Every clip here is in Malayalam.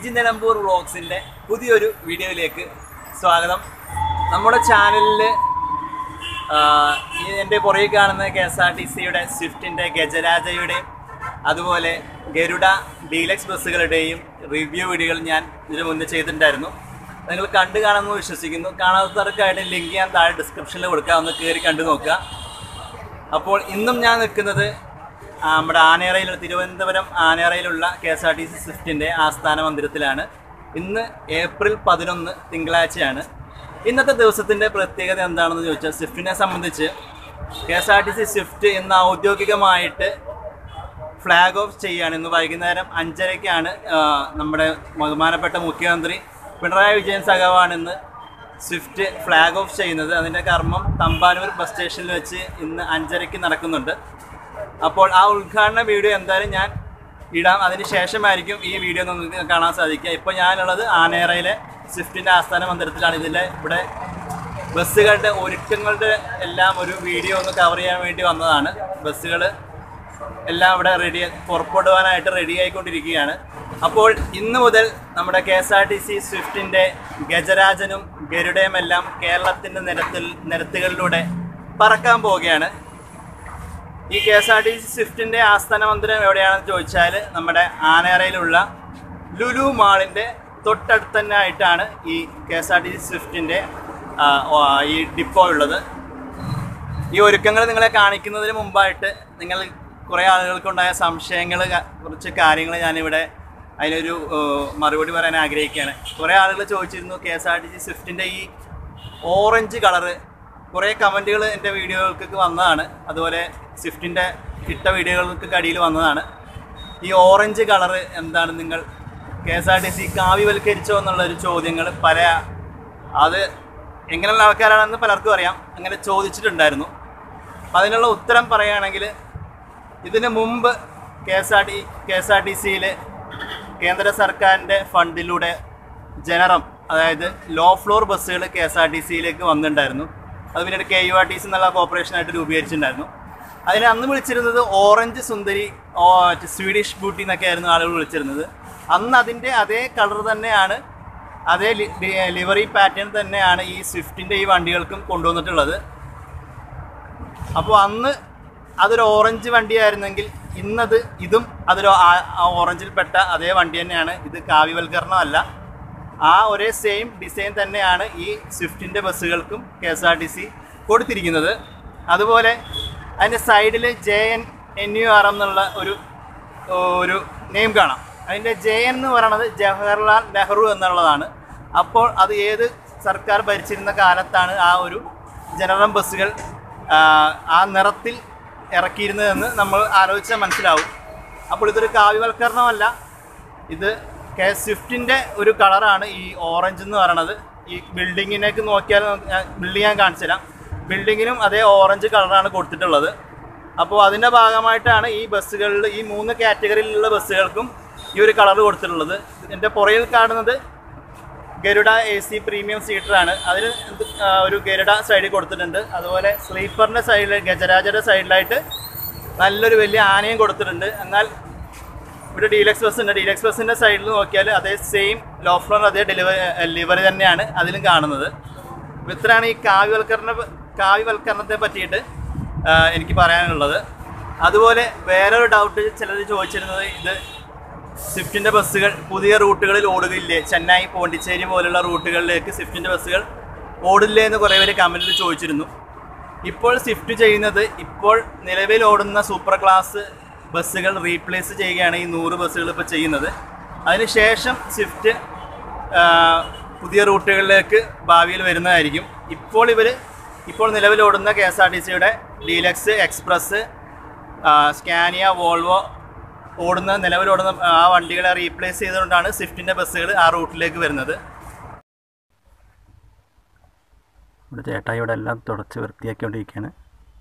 സജി നിലമ്പൂർ വ്ളോഗ്സിൻ്റെ പുതിയൊരു വീഡിയോയിലേക്ക് സ്വാഗതം നമ്മുടെ ചാനലിൽ ഈ എൻ്റെ പുറകിൽ കാണുന്ന കെ എസ് ആർ ടി സിയുടെ സ്വിഫ്റ്റിൻ്റെ ഗജരാജയുടെയും അതുപോലെ ഗരുഡ ഡീലക്സ് ബസ്സുകളുടെയും റിവ്യൂ വീഡിയോകൾ ഞാൻ ഇതിനു മുന്നേ ചെയ്തിട്ടുണ്ടായിരുന്നു നിങ്ങൾ കണ്ടു കാണുമെന്ന് വിശ്വസിക്കുന്നു കാണാത്തവർക്കായിട്ട് ലിങ്ക് ഞാൻ താഴെ ഡിസ്ക്രിപ്ഷനിൽ കൊടുക്കാം ഒന്ന് കയറി കണ്ടു നോക്കുക അപ്പോൾ ഇന്നും ഞാൻ നിൽക്കുന്നത് ആ, നമ്മുടെ ആനയറയിൽ തിരുവനന്തപുരം ആനയറയിലുള്ള K S R T C സ്വിഫ്റ്റിൻ്റെ ആസ്ഥാന മന്ദിരത്തിലാണ് ഇന്ന് ഏപ്രിൽ പതിനൊന്ന് തിങ്കളാഴ്ചയാണ് ഇന്നത്തെ ദിവസത്തിൻ്റെ പ്രത്യേകത എന്താണെന്ന് ചോദിച്ചാൽ സ്വിഫ്റ്റിനെ സംബന്ധിച്ച് K S R T C Swift ഇന്ന് ഔദ്യോഗികമായിട്ട് ഫ്ലാഗ് ഓഫ് ചെയ്യുകയാണ് ഇന്ന് വൈകുന്നേരം അഞ്ചരയ്ക്കാണ് ആ, നമ്മുടെ ബഹുമാനപ്പെട്ട മുഖ്യമന്ത്രി പിണറായി വിജയൻ സഖാവാണ് ഇന്ന് സ്വിഫ്റ്റ് ഫ്ലാഗ് ഓഫ് ചെയ്യുന്നത് അതിൻ്റെ കർമ്മം തമ്പാനൂർ ബസ് സ്റ്റേഷനിൽ വെച്ച് ഇന്ന് അഞ്ചരയ്ക്ക് നടക്കുന്നുണ്ട് അപ്പോൾ ആ ഉദ്ഘാടന വീഡിയോ എന്തായാലും ഞാൻ ഇടാം അതിന് ശേഷമായിരിക്കും ഈ വീഡിയോ നിങ്ങൾക്ക് കാണാൻ സാധിക്കുക ഇപ്പോൾ ഞാനുള്ളത് ആനേറയിലെ സ്വിഫ്റ്റിൻ്റെ ആസ്ഥാന മന്ദിരത്തിലാണ് ഇതിൻ്റെ ഇവിടെ ബസ്സുകളുടെ ഒരുക്കങ്ങളുടെ എല്ലാം ഒരു വീഡിയോ ഒന്ന് കവർ ചെയ്യാൻ വേണ്ടി വന്നതാണ് ബസ്സുകൾ എല്ലാം ഇവിടെ റെഡി പുറപ്പെടുവാനായിട്ട് റെഡി ആയിക്കൊണ്ടിരിക്കുകയാണ് അപ്പോൾ ഇന്ന് മുതൽ നമ്മുടെ K S R T C സ്വിഫ്റ്റിൻ്റെ ഗജരാജനും ഗരുഡയും എല്ലാം കേരളത്തിൻ്റെ നിരത്തിൽ നിരത്തുകളിലൂടെ പറക്കാൻ പോവുകയാണ് ഈ K S R T C സ്വിഫ്റ്റിൻ്റെ ആസ്ഥാന മന്ദിരം എവിടെയാണെന്ന് ചോദിച്ചാൽ നമ്മുടെ ആനേറയിലുള്ള ലുലു മാളിൻ്റെ തൊട്ടടുത്ത് തന്നെ ആയിട്ടാണ് ഈ K S R T C സ്വിഫ്റ്റിൻ്റെ ഈ ഡിപ്പോ ഉള്ളത് ഈ ഒരുക്കങ്ങൾ നിങ്ങളെ കാണിക്കുന്നതിന് മുമ്പായിട്ട് നിങ്ങൾ കുറേ ആളുകൾക്കുണ്ടായ സംശയങ്ങൾ കുറച്ച് കാര്യങ്ങൾ ഞാനിവിടെ അതിനൊരു ഏഹ്, മറുപടി പറയാൻ ആഗ്രഹിക്കുകയാണ് കുറേ ആളുകൾ ചോദിച്ചിരുന്നു K S R T C സ്വിഫ്റ്റിൻ്റെ ഈ ഓറഞ്ച് കളറ് കുറേ കമൻറ്റുകൾ എൻ്റെ വീഡിയോകൾക്ക് വന്നതാണ് അതുപോലെ സ്വിഫ്റ്റിൻ്റെ ഇട്ട വീഡിയോകൾക്ക് അടിയിൽ വന്നതാണ് ഈ ഓറഞ്ച് കളറ് എന്താണ് നിങ്ങൾ K S R T C കാവ്യവൽക്കരിച്ചോ എന്നുള്ളൊരു ചോദ്യങ്ങൾ പല അത് എങ്ങനെയുള്ള ആൾക്കാരാണെന്ന് പലർക്കും അറിയാം അങ്ങനെ ചോദിച്ചിട്ടുണ്ടായിരുന്നു അപ്പം അതിനുള്ള ഉത്തരം പറയുകയാണെങ്കിൽ ഇതിന് മുമ്പ് K S R T K S R T സിയിൽ കേന്ദ്ര സർക്കാരിൻ്റെ ഫണ്ടിലൂടെ ജനറം അതായത് ലോ ഫ്ലോർ ബസ്സുകൾ കെ എസ് ആർ ടി സിയിലേക്ക് വന്നിട്ടുണ്ടായിരുന്നു അത് പിന്നീട് K U R T C എന്നുള്ള കോർപ്പറേഷനായിട്ട് രൂപീകരിച്ചിട്ടുണ്ടായിരുന്നു അതിനെ അന്ന് വിളിച്ചിരുന്നത് ഓറഞ്ച് സുന്ദരി ഓ, മറ്റേ സ്വീഡിഷ് ബ്യൂട്ടി എന്നൊക്കെ ആയിരുന്നു ആളുകൾ വിളിച്ചിരുന്നത് അന്ന് അതിൻ്റെ അതേ കളർ തന്നെയാണ് അതേ ലി- ലി- ലിവറി പാറ്റേൺ തന്നെയാണ് ഈ സ്വിഫ്റ്റിൻ്റെ ഈ വണ്ടികൾക്കും കൊണ്ടുവന്നിട്ടുള്ളത് അപ്പോൾ അന്ന് അതൊരു ഓറഞ്ച് വണ്ടിയായിരുന്നെങ്കിൽ ഇന്നത് ഇതും അതൊരു ആ- ആ ഓറഞ്ചിൽപ്പെട്ട അതേ വണ്ടി തന്നെയാണ് ഇത് കാവ്യവൽക്കരണമല്ല ആ ഒരേ സെയിം ഡിസൈൻ തന്നെയാണ് ഈ സ്വിഫ്റ്റിൻ്റെ ബസ്സുകൾക്കും K S R T C കൊടുത്തിരിക്കുന്നത് അതുപോലെ അതിൻ്റെ സൈഡിൽ J N N U R M എന്നുള്ള ഒരു ഒരു നെയിം കാണാം അതിൻ്റെ ജെ എൻ എന്ന് പറയുന്നത് ജവഹർലാൽ നെഹ്റു എന്നുള്ളതാണ് അപ്പോൾ അത് ഏത് സർക്കാർ ഭരിച്ചിരുന്ന കാലത്താണ് ആ ഒരു ജനറൽ ബസ്സുകൾ ആ, ആ നിറത്തിൽ ഇറക്കിയിരുന്നതെന്ന് നമ്മൾ ആലോചിച്ചാൽ മനസ്സിലാവും അപ്പോൾ ഇതൊരു കാവ്യവൽക്കരണമല്ല ഇത് കെ സ്വിഫ്റ്റിൻ്റെ ഒരു കളറാണ് ഈ ഓറഞ്ച് എന്ന് പറയണത് ഈ ബിൽഡിങ്ങിനേക്ക് നോക്കിയാൽ ബിൽഡിംഗ് ഞാൻ കാണിച്ചു തരാം ബിൽഡിങ്ങിനും അതേ ഓറഞ്ച് കളറാണ് കൊടുത്തിട്ടുള്ളത് അപ്പോൾ അതിൻ്റെ ഭാഗമായിട്ടാണ് ഈ ബസ്സുകളിൽ ഈ മൂന്ന് കാറ്റഗറിയിലുള്ള ബസ്സുകൾക്കും ഈ ഒരു കളർ കൊടുത്തിട്ടുള്ളത് എൻ്റെ പുറകിൽ കാണുന്നത് ഗരുഡ എ സി പ്രീമിയം സീറ്ററാണ് അതിന് ഇത്, ആ, ഒരു ഗരുഡ സൈഡിൽ കൊടുത്തിട്ടുണ്ട് അതുപോലെ സ്ലീപ്പറിൻ്റെ സൈഡിൽ ഗജരാജയുടെ സൈഡിലായിട്ട് നല്ലൊരു വലിയ ആനയും കൊടുത്തിട്ടുണ്ട് എന്നാൽ ഇവിടെ ഡീലക്സ് ബസ് ഉണ്ട് ഡീലക്സ് ബസ്സിൻ്റെ സൈഡിൽ നോക്കിയാൽ അതേ സെയിം ലോ ഫ്ലോർ അതേ ഡെലിവറി ലിവറി തന്നെയാണ് അതിലും കാണുന്നത് അപ്പോൾ ഇത്രയാണ് ഈ കാവ്യവൽക്കരണ കാവ്യവൽക്കരണത്തെ പറ്റിയിട്ട് ആ, എനിക്ക് പറയാനുള്ളത് അതുപോലെ വേറൊരു ഡൗട്ട് ചിലർ ചോദിച്ചിരുന്നത് ഇത് സ്വിഫ്റ്റിൻ്റെ ബസ്സുകൾ പുതിയ റൂട്ടുകളിൽ ഓടുകയില്ലേ ചെന്നൈ പോണ്ടിച്ചേരി പോലുള്ള റൂട്ടുകളിലേക്ക് സ്വിഫ്റ്റിൻ്റെ ബസ്സുകൾ ഓടില്ലേ എന്ന് കുറേ പേര് കമൻറ്റിൽ ചോദിച്ചിരുന്നു ഇപ്പോൾ സ്വിഫ്റ്റ് ചെയ്യുന്നത് ഇപ്പോൾ നിലവിൽ ഓടുന്ന സൂപ്പർ ക്ലാസ് ബസ്സുകൾ റീപ്ലേസ് ചെയ്യുകയാണ് ഈ നൂറ് ബസ്സുകൾ ഇപ്പോൾ ചെയ്യുന്നത് അതിനുശേഷം സ്വിഫ്റ്റ് ആ, പുതിയ റൂട്ടുകളിലേക്ക് ഭാവിയിൽ വരുന്നതായിരിക്കും ഇപ്പോൾ ഇവർ ഇപ്പോൾ നിലവിൽ ഓടുന്ന കെ എസ് ആർ ടി സിയുടെ ഡീലക്സ് എക്സ്പ്രസ് ആ, സ്കാനിയ വോൾവോ ഓടുന്ന നിലവിലോടുന്ന ആ വണ്ടികളെ റീപ്ലേസ് ചെയ്തുകൊണ്ടാണ് സ്വിഫ്റ്റിൻ്റെ ബസ്സുകൾ ആ റൂട്ടിലേക്ക് വരുന്നത് ഇവിടെ ചേട്ടായി ഇവിടെ എല്ലാം തുടച്ച് വൃത്തിയാക്കിക്കൊണ്ടിരിക്കുകയാണ്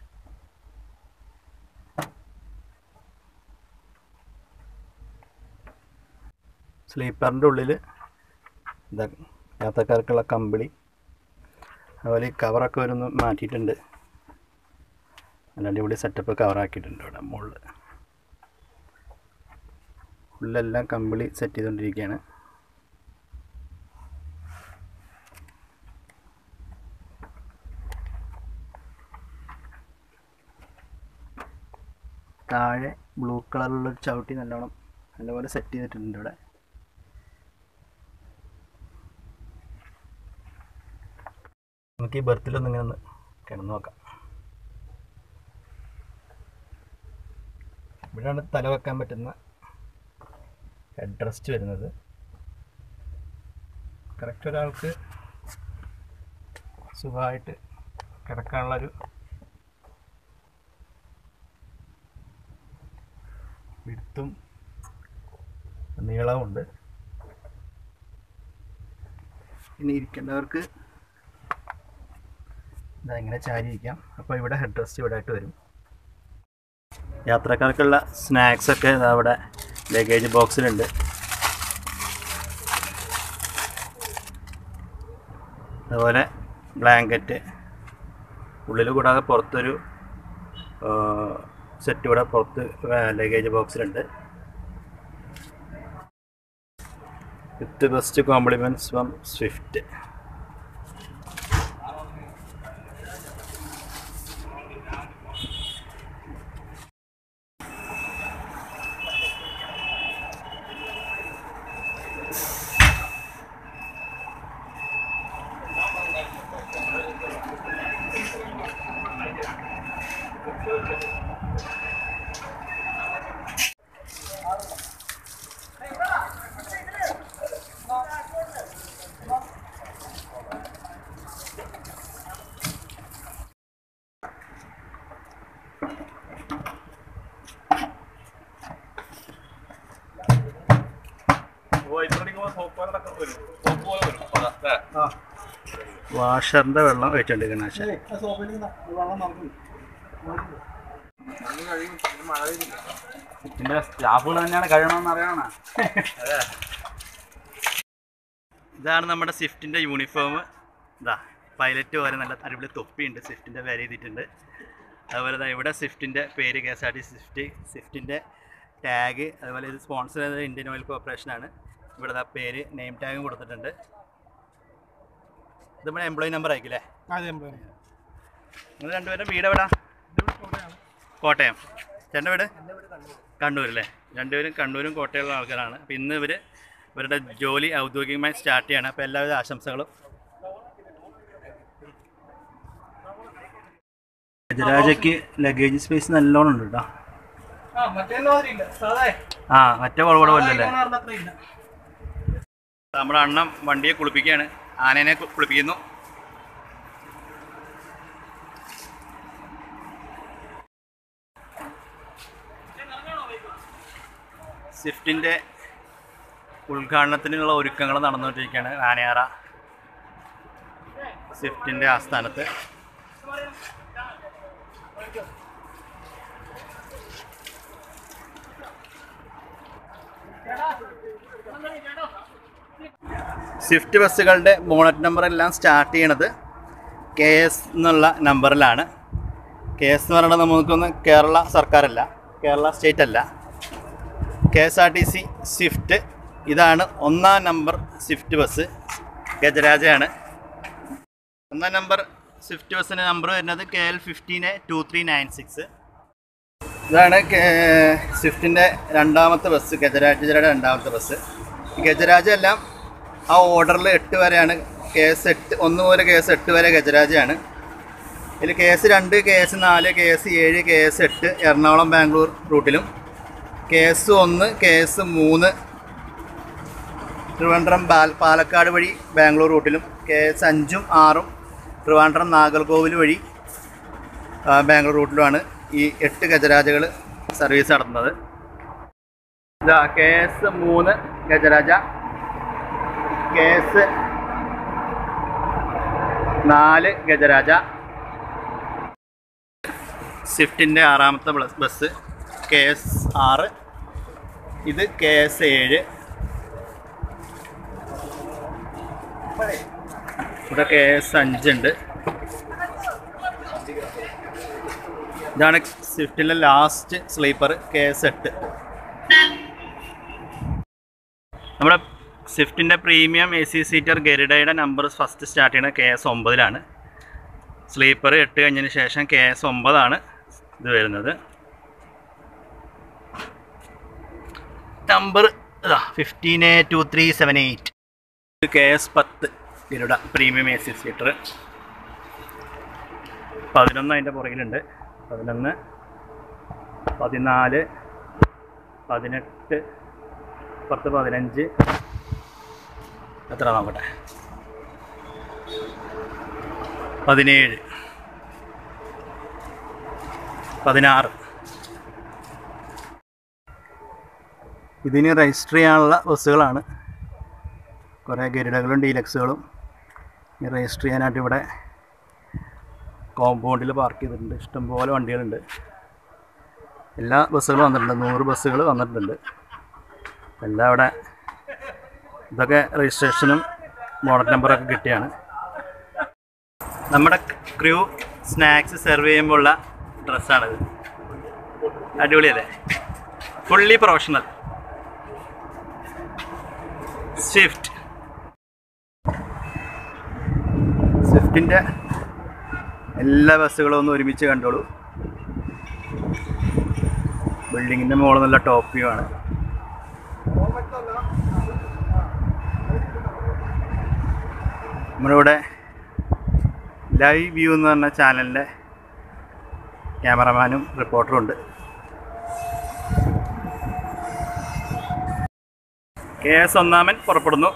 സ്ലീപ്പറിൻ്റെ ഉള്ളിൽ ഇതാ യാത്രക്കാർക്കുള്ള കമ്പിളി അതുപോലെ ഈ കവറൊക്കെ വരുന്ന മാറ്റിയിട്ടുണ്ട് നല്ല അടിപൊളി സെറ്റപ്പ് കവറാക്കിയിട്ടുണ്ട് ഇവിടെ മുകളിൽ ഉള്ളെല്ലാം കമ്പിളി സെറ്റ് ചെയ്തുകൊണ്ടിരിക്കുകയാണ് താഴെ ബ്ലൂ കളറിലുള്ള ഒരു ചവിട്ടി നല്ലോണം നല്ലപോലെ സെറ്റ് ചെയ്തിട്ടുണ്ട് ഇവിടെ നമുക്ക് ഈ ബർത്തിലൊന്ന് ഇങ്ങനെ ഒന്ന് കിടന്നു നോക്കാം ഇവിടെയാണ് തല വെക്കാൻ പറ്റുന്ന ഹെഡ് റെസ്റ്റ് വരുന്നത് കറക്റ്റ് ഒരാൾക്ക് സുഖമായിട്ട് കിടക്കാനുള്ളൊരു വിടുത്തും നീളമുണ്ട് ഇനി ഇരിക്കേണ്ടവർക്ക് ഇതാ ഇങ്ങനെ ചാരി ഇരിക്കാം അപ്പോൾ ഇവിടെ ഹെഡ് റെസ്റ്റ് ഇവിടെ ആയിട്ട് വരും യാത്രക്കാർക്കുള്ള സ്നാക്സ് ഒക്കെ ഇതാ അവിടെ ലഗേജ് ബോക്സിലുണ്ട് അതുപോലെ ബ്ലാങ്കറ്റ് ഉള്ളിൽ കൂടാതെ പുറത്തൊരു സെറ്റ് ഇവിടെ പുറത്ത് ലഗേജ് ബോക്സിലുണ്ട് with best compliments from Swift വാഷറിൻ്റെ വെള്ളം ഒഴിച്ചുകൊണ്ടിരിക്കുന്ന ആശാൻ ഇതിന്റെ സ്റ്റാഫുകൾ തന്നെയാണ് കഴിയണമെന്ന് അറിയണ ഇതാണ് നമ്മുടെ സ്വിഫ്റ്റിൻ്റെ യൂണിഫോം ഇതാ പൈലറ്റ് പോലെ നല്ല അടിപൊളി തൊപ്പിയുണ്ട് സ്വിഫ്റ്റിൻ്റെ പേര് ചെയ്തിട്ടുണ്ട് അതുപോലെ ദാ ഇവിടെ സ്വിഫ്റ്റിൻ്റെ പേര് K S R T Swift സ്വിഫ്റ്റിൻ്റെ ടാഗ് അതുപോലെ ഇത് സ്പോൺസർ ചെയ്തത് ഇന്ത്യൻ ഓയിൽ കോർപ്പറേഷനാണ് ഇവിടെ ദാ പേര് നെയിം ടാഗും കൊടുത്തിട്ടുണ്ട് ഇത് നമ്മുടെ എംപ്ലോയി നമ്പർ ആയിരിക്കില്ലേ നിങ്ങൾ രണ്ടുപേരും വീട് എവിടാ കോട്ടയം ചേട്ടൻ്റെ വീട് കണ്ണൂരല്ലേ രണ്ടുപേരും കണ്ണൂരും കോട്ടയുള്ള ആൾക്കാരാണ് അപ്പോൾ ഇന്ന് ഇവർ ഇവരുടെ ജോലി ഔദ്യോഗികമായി സ്റ്റാർട്ട് ചെയ്യണം അപ്പോൾ എല്ലാവിധ ആശംസകളും ഗജരാജയ്ക്ക് ലഗേജ് സ്പേസ് നല്ലോണം ഉണ്ട് കേട്ടോ ആ മറ്റേ കുഴപ്പമില്ല പോലല്ലേ നമ്മുടെ അണ്ണം വണ്ടിയെ കുളിപ്പിക്കുകയാണ് ആനേനെ കു- കുളിപ്പിക്കുന്നു സ്വിഫ്റ്റിൻ്റെ ഉദ്ഘാടനത്തിനുള്ള ഒരുക്കങ്ങൾ നടന്നുകൊണ്ടിരിക്കുകയാണ് ആനയാറ സ്വിഫ്റ്റിൻ്റെ ആസ്ഥാനത്ത് സ്വിഫ്റ്റ് ബസ്സുകളുടെ ബോണറ്റ് നമ്പർ എല്ലാം സ്റ്റാർട്ട് ചെയ്യണത് കെ എസ് എന്നുള്ള നമ്പറിലാണ് കെ എസ് എന്ന് പറയുന്നത് നമുക്കൊന്ന് കേരള സർക്കാരല്ല കേരള സ്റ്റേറ്റ് അല്ല K S R T C Swift ഇതാണ് ഒന്നാം നമ്പർ സ്വിഫ്റ്റ് ബസ് ഗജരാജയാണ് ഒന്നാം നമ്പർ സ്വിഫ്റ്റ് ബസ്സിൻ്റെ നമ്പർ വരുന്നത് K L fifteen two three nine six ഇതാണ് കെ- സ്വിഫ്റ്റിൻ്റെ രണ്ടാമത്തെ ബസ് ഗജരാജയുടെ രണ്ടാമത്തെ ബസ് ഈ ഗജരാജ എല്ലാം ആ ഓർഡറിൽ എട്ട് വരെയാണ് കേസ് എട്ട് ഒന്ന് മുതൽ കേസ് എട്ട് വരെ ഗജരാജയാണ് ഇതിൽ കേസ് രണ്ട് കേസ് നാല് കേസ് ഏഴ് കേസ് എട്ട് എറണാകുളം ബാംഗ്ലൂർ റൂട്ടിലും കേസ് ഒന്ന് കേസ് മൂന്ന് ട്രിവാൻഡ്രം പാൽ പാലക്കാട് വഴി ബാംഗ്ലൂർ റൂട്ടിലും കേസ് അഞ്ചും ആറും ട്രിവാൻഡ്രം നാഗർകോവിൽ വഴി ആ, ബാംഗ്ലൂർ റൂട്ടിലുമാണ് ഈ എട്ട് ഗജരാജകൾ സർവീസ് നടത്തുന്നത് ഇതാ കേസ് മൂന്ന് ഗജരാജ കേസ് നാല് ഗജരാജ സ്വിഫ്റ്റിൻ്റെ ആറാമത്തെ ബസ് ബസ് കെ എസ് ആറ് ഇത് കെ എസ് ഏഴ് ഇവിടെ കെ എസ് അഞ്ചുണ്ട് ഇതാണ് സ്വിഫ്റ്റിലെ ലാസ്റ്റ് സ്ലീപ്പർ കെ എസ് എട്ട് നമ്മുടെ സ്വിഫ്റ്റിൻ്റെ പ്രീമിയം എ സി സീറ്റർ ഗരുഡയുടെ നമ്പർ ഫസ്റ്റ് സ്റ്റാർട്ട് ചെയ്യുന്നത് കെ എസ് ഒമ്പതിലാണ് സ്ലീപ്പർ എട്ട് കഴിഞ്ഞതിന് ശേഷം കെ എസ് ഒമ്പതാണ് ഇത് വരുന്നത് നമ്പർ ഇതാ fifteen A two three seven eight K S പത്ത് Garuda premium A C seater പതിനൊന്ന് അതിൻ്റെ പുറകിലുണ്ട് പതിനൊന്ന് പതിനാല് പതിനെട്ട് പത്ത് പതിനഞ്ച് എത്ര നോക്കട്ടെ പതിനേഴ് പതിനാറ് ഇതിന് രജിസ്റ്റർ ചെയ്യാനുള്ള ബസ്സുകളാണ് കുറേ ഗരുഡകളും ഡീലക്സുകളും ഇനി രജിസ്റ്റർ ചെയ്യാനായിട്ട് ഇവിടെ കോമ്പൗണ്ടിൽ പാർക്ക് ചെയ്തിട്ടുണ്ട് ഇഷ്ടംപോലെ വണ്ടികളുണ്ട് എല്ലാ ബസ്സുകളും വന്നിട്ടുണ്ട് നൂറ് ബസ്സുകൾ വന്നിട്ടുണ്ട് എല്ലാം അവിടെ ഇതൊക്കെ രജിസ്ട്രേഷനും മോഡൽ നമ്പറൊക്കെ കിട്ടിയാണ് നമ്മുടെ ക്രൂ സ്നാക്സ് സെർവ് ചെയ്യുമ്പോഴുള്ള ഡ്രസ്സാണിത് അടിപൊളിയല്ലേ ഫുള്ളി പ്രൊഫഷണൽ സ്വിഫ്റ്റ് സ്വിഫ്റ്റിൻ്റെ എല്ലാ ബസ്സുകളും ഒന്ന് ഒരുമിച്ച് കണ്ടോളൂ ബിൽഡിങ്ങിൻ്റെ മുകളിൽ നല്ല ടോപ്പ് വ്യൂ ആണ് നമ്മളിവിടെ ലൈവ് വ്യൂ എന്ന് പറഞ്ഞ ചാനലിൻ്റെ ക്യാമറമാനും റിപ്പോർട്ടറും ഉണ്ട് കെ എസ് ഒന്നാമൻ പുറപ്പെടുന്നു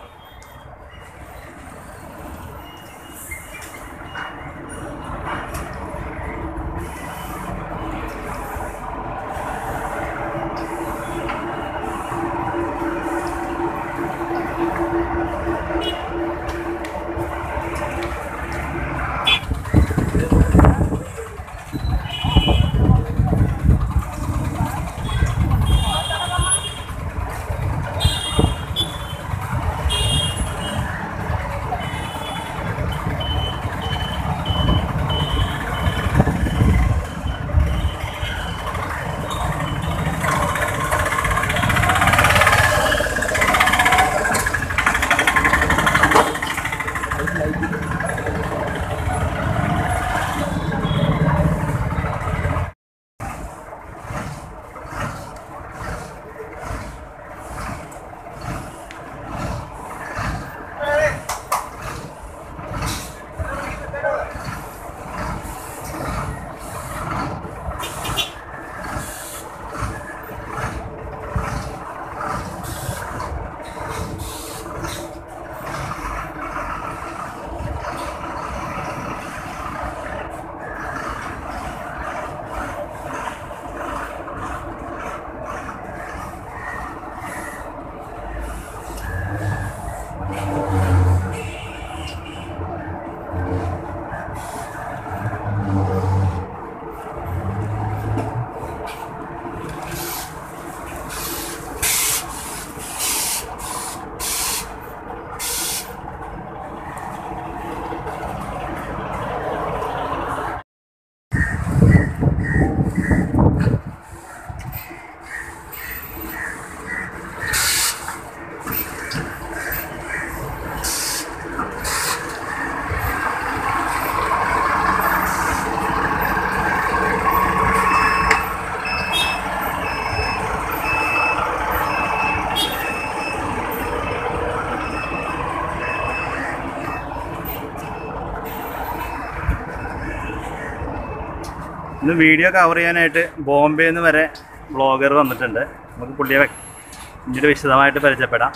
ഇന്ന് വീഡിയോ കവർ ചെയ്യാനായിട്ട് ബോംബെ നിന്ന് വരെ ബ്ലോഗർ വന്നിട്ടുണ്ട് നമുക്ക് പുള്ളിയെ വെ- പിന്നീട് വിശദമായിട്ട് പരിചയപ്പെടാം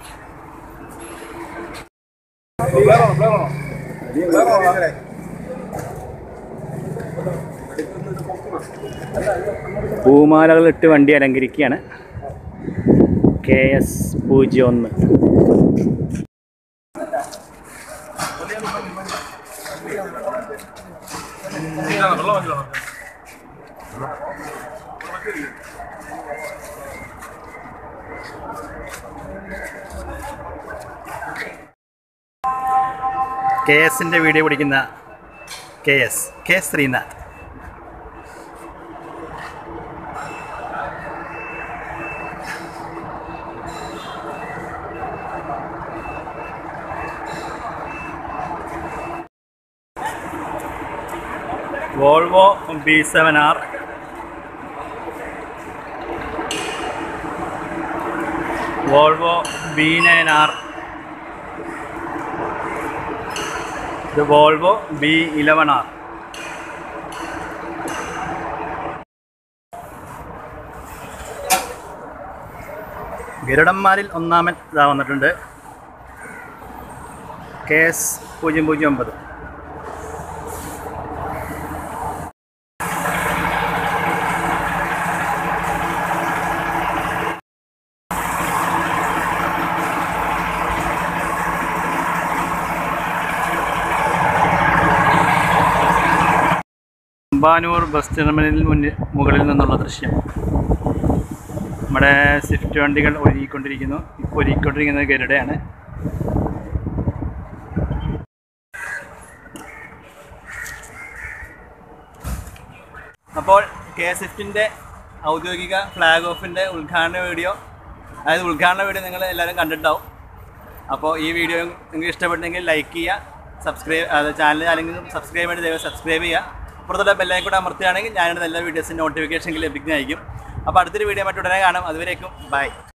പൂമാലകളിട്ട് വണ്ടി അലങ്കരിക്കുകയാണ് കെ എസ് പൂജ്യം ഒന്ന് കെ എസിൻ്റെ വീഡിയോ പിടിക്കുന്ന K S K Srinath Volvo B seven R Volvo B nine R ഇത് വോൾവോ ബി ഇലവൻ ആർ ഗരുഡന്മാരിൽ ഒന്നാമൻ ഇതാ വന്നിട്ടുണ്ട് കെ എസ് പൂജ്യം പൂജ്യം ഒമ്പത് അമ്പാനൂർ ബസ് ടെർമിനലിൽ മുന്നിൽ മുകളിൽ നിന്നുള്ള ദൃശ്യം നമ്മുടെ സ്വിഫ്റ്റ് വണ്ടികൾ ഒരുങ്ങിക്കൊണ്ടിരിക്കുന്നു ഇപ്പോൾ ഒരുങ്ങിക്കൊണ്ടിരിക്കുന്നത് ഗരുഡയാണ് അപ്പോൾ കെ എസ് എഫിൻ്റെ ഔദ്യോഗിക ഫ്ലാഗ് ഓഫിൻ്റെ ഉദ്ഘാടന വീഡിയോ അതായത് ഉദ്ഘാടന വീഡിയോ നിങ്ങൾ എല്ലാവരും കണ്ടിട്ടുണ്ടാവും അപ്പോൾ ഈ വീഡിയോ നിങ്ങൾക്ക് ഇഷ്ടപ്പെട്ടെങ്കിൽ ലൈക്ക് ചെയ്യുക സബ്സ്ക്രൈബ് അത് ചാനൽ അല്ലെങ്കിൽ സബ്സ്ക്രൈബ് ചെയ്ത് ദയവായി സബ്സ്ക്രൈബ് ചെയ്യുക അപ്പുറത്തുള്ള ബെല്ലൈക്കൻ കൂടെ അമർത്തുകയാണെങ്കിൽ ഞാനിടുന്ന എല്ലാ വീഡിയോസിൻ്റെ നോട്ടിഫിക്കേഷൻ ലഭിക്കുന്നതായിരിക്കും അപ്പോൾ അടുത്തൊരു വീഡിയോ മറ്റുടനെ കാണാം അതുവരേക്കും ബൈ